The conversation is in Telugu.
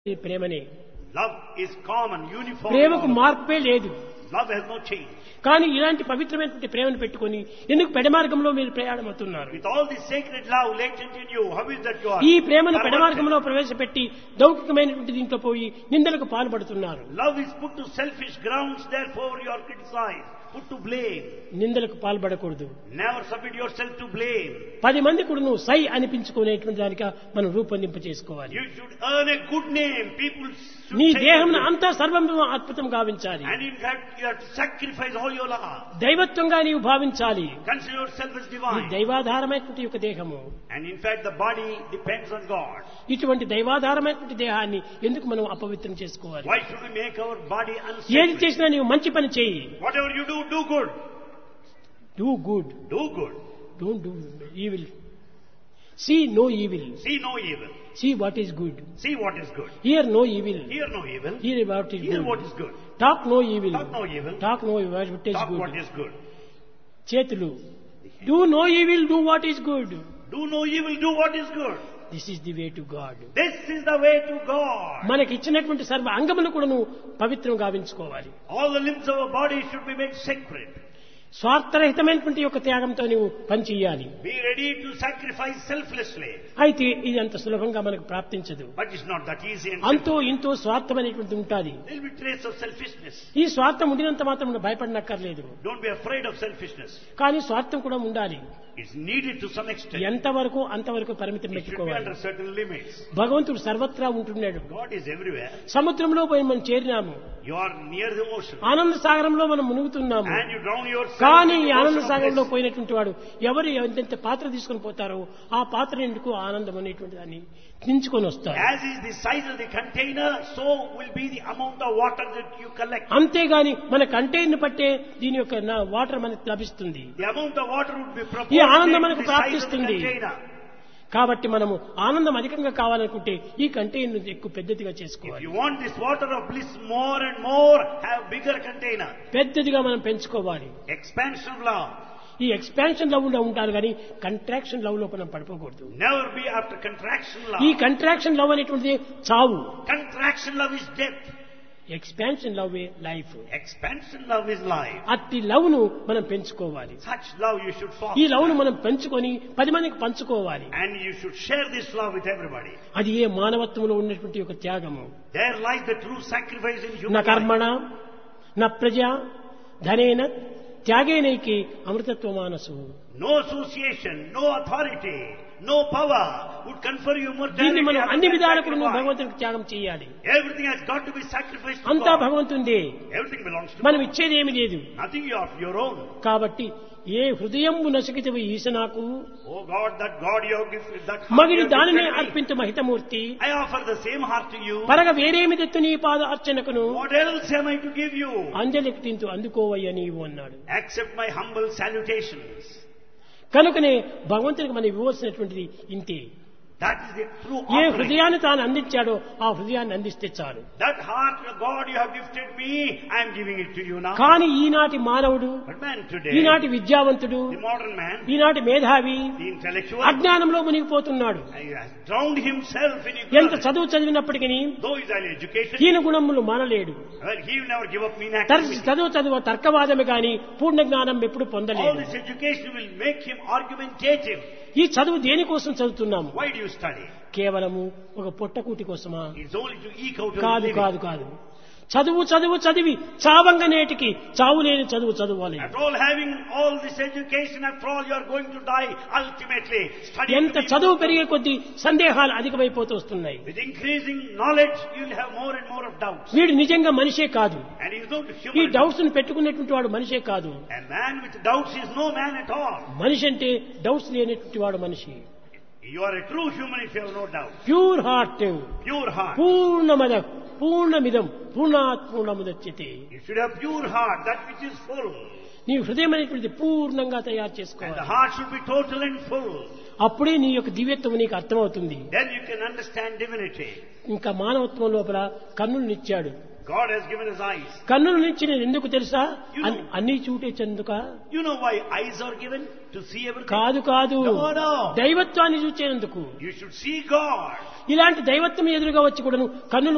ఈ ప్రేమనే Love is common, uniform. ప్రేమకు మార్పే లేదు Love has no change. కానీ ఇలాంటి పవిత్రమైనటువంటి ప్రేమను పెట్టుకొని ఎందుకు పెడమార్గంలో మీరు ప్రయాణమవుతున్నారు With all this sacred love latent in you, how is that you are? ఈ ప్రేమను perverted? పెడమార్గంలో ప్రవేశపెట్టి లౌకికమైనటువంటి దీంట్లో పోయి నిందలకు పాల్పడుతున్నారు Love is put to selfish grounds, therefore you are criticized, put to blame. నిందలకు పాల్పడకూడదు Never submit yourself to blame. పది మంది కూడా నువ్వు సై అనిపించుకునేటువంటి దానిగా మనం రూపొందింప చేసుకోవాలి You should earn a good name. People should నీ say దేహం you. అంతా సర్వం అద్భుతం గావించాలి And in fact, you have to sacrifice all your life. దైవత్వంగా నీవు భావించాలి Consider yourself as ఈ divine. దైవాధారమైనటువంటి యొక్క దేహము And in fact, the body depends on God. ఇటువంటి దైవాధారమైనటువంటి దేహాన్ని ఎందుకు మనం అపవిత్రం చేసుకోవాలి Why should we make our body ఏది unsacred? చేసినా నీవు మంచి పని చేయి Whatever you do, do good. Do good Do good. Don't do evil see no evil See no evil. See what is good See what is good. Hear no evil Hear no evil. Hear what is Hear what good is good. Talk no evil Talk no evil. Talk no what is Talk good what is good. చేతులు do no evil do what is good Do no evil, do what is good. This is the way to God This is the way to God. మనకి ఇచ్చినటువంటి సర్వ అంగములు కూడా నువ్వు పవిత్రం గావించుకోవాలి All the limbs of our body should be made sacred. స్వార్థరహితమైనటువంటి యొక్క త్యాగంతో నువ్వు పనిచేయాలి Be ready to sacrifice selflessly. అయితే ఇది అంత సులభంగా మనకు ప్రాప్తించదు But it's not that easy and అంతో ఇంతో స్వార్థం అనేటువంటిది ఉంటుంది There will be trace of selfishness. ఈ స్వార్థం ఉండినంత మాత్రం నువ్వు భయపడనక్కర్లేదు Don't be afraid of selfishness. కానీ స్వార్థం కూడా ఉండాలి It's needed to some extent. ఎంతవరకు అంతవరకు పరిమితం It should be పెట్టుకోవాలి under certain limits. భగవంతుడు సర్వత్రా ఉంటున్నాడు God is everywhere. సముద్రంలో పోయి మనం చేరినాము You are near the ocean. ఆనంద సాగరంలో మనం మునుగుతున్నాము And you drown yourself కానీ in ఈ the ఆనంద ocean of సాగరంలో bliss. పోయినటువంటి వాడు ఎవరు ఎంతెంత పాత్ర తీసుకొని పోతారో ఆ పాత్ర ఎందుకు ఆనందం అనేటువంటి దాన్ని దించుకొని వస్తారు As is the size of the container, so will be the amount of water that you collect. అంతేగాని మన కంటైనర్ పట్టే దీని యొక్క నా- వాటర్ మనకు లభిస్తుంది The amount of water would be ఈ ఆనందం proportionate మనకు to the size of the ప్రాప్తిస్తుంది. container. కాబట్టి మనము ఆనందం అధికంగా కావాలనుకుంటే ఈ కంటైనర్ ఎక్కువ పెద్దదిగా If చేసుకోవాలి you want this water of bliss more and more, have bigger container. పెద్దదిగా మనం పెంచుకోవాలి Expansion of love. ఈ ఎక్స్పాన్షన్ లవ్ లో ఉంటారు కానీ కంట్రాక్షన్ లవ్ లో మనం పడిపోకూడదు Never be after contraction ఈ love. కంట్రాక్షన్ లవ్ అనేటువంటిది చావు Contraction love is death. Expansion love life Expansion love is life. అట్టి లవ్ ను మనం పెంచుకోవాలి Such love you should ఈ లవ్ ను foster. మనం పెంచుకొని పది మందికి పంచుకోవాలి And you should share this love with everybody. అది ఏ మానవత్వంలో ఉన్నటువంటి ఒక త్యాగము There lies the true sacrifice in నా human life. కర్మణ నా ప్రజ ధనేన త్యాగేనైకి అమృతత్వ మానసు No association, no authority, no power would confer you దీన్ని immortality. మనం other అన్ని than విధాలకు నువ్వు sacrifice. భగవంతునికి త్యాగం చేయాలి Everything has got to be sacrificed to అంతా God. భగవంతుందే Everything belongs to మనం God. ఇచ్చేది ఏమి లేదు Nothing you of your own. కాబట్టి ఏ హృదయంబు నసికితవి ఈశనాకు Oh God, that God you have gifted, that heart మగిడి you have దానినే gifted me. అర్పించు మహితమూర్తి I offer the same heart to you. పరగ వేరేమి తెత్తు నీ పాద అర్చనకును What else am I to give you? అంజలికి తింటూ అందుకోవయ్య నీవు అన్నాడు Accept my humble salutations. కనుకనే భగవంతునికి మనం ఇవ్వవలసినటువంటిది ఇంతే That is the true A offering. హృదయాన్ని తాను అందించాడో ఆ హృదయాన్ని అందిస్తే చాలు That heart, God, you have gifted me. I am giving it to you now. కానీ ఈనాటి మానవుడు But man today, ఈనాటి విద్యావంతుడు the modern man, ఈనాటి మేధావి the intellectual, అజ్ఞానంలో మునిగిపోతున్నాడు he has drowned himself in ఎంత ignorance. చదువు చదివినప్పటికీ Though he's highly educated, హీన గుణములు మానలేడు well, he will never give up mean తరచు activity. చదువు చదువు తర్కవాదమే గాని పూర్ణ జ్ఞానం ఎప్పుడు All పొందలేదు this education will make him argumentative. ఈ చదువు దేనికోసం చదువుతున్నాము Why do you study? కేవలము ఒక పొట్టకూటి కోసమా It's only to eke out your కాదు living. కాదు కాదు చదువు చదువు చదివి చావంగ నేటికి చావు లేని చదువు చదవాలి After all having all this education, after all you are going to die ultimately. Study ఎంత to be చదువు immortal. పెరిగే కొద్దీ సందేహాలు అధికమైపోతూ వస్తున్నాయి With increasing knowledge, you will have more and more of doubts. వీడు నిజంగా మనిషే కాదు And he's not ఈ human. డౌట్స్ ను పెట్టుకునేటువంటి వాడు మనిషే కాదు A man with doubts is no man at all. మనిషి అంటే డౌట్స్ లేనటువంటి వాడు మనిషి You are a true human if you have no doubt. Pure heart Pure heart. పూర్ణమద పూర్ణమిదం పూర్ణాత్ పూర్ణముదచ్చితే You should have pure heart, that which is full. నీ హృదయం అనేటువంటిది పూర్ణంగా తయారు And the చేసుకోవాలి heart should be total and full. అప్పుడే నీ యొక్క దివ్యత్వం నీకు అర్థమవుతుంది Then you can understand divinity. ఇంకా మానవత్వం లోపల కన్నులనిచ్చాడు God has given us eyes. కన్నులనిచ్చిన ఎందుకు తెలుసా You అన్- know. అన్ని చూటే చెందుక You know why eyes are given? To see everything. కాదు కాదు No, no. దైవత్వాన్ని చూచేందుకు You should see God. ఇలాంటి దైవత్వం ఎదురుగా వచ్చి కూడాను కన్నులు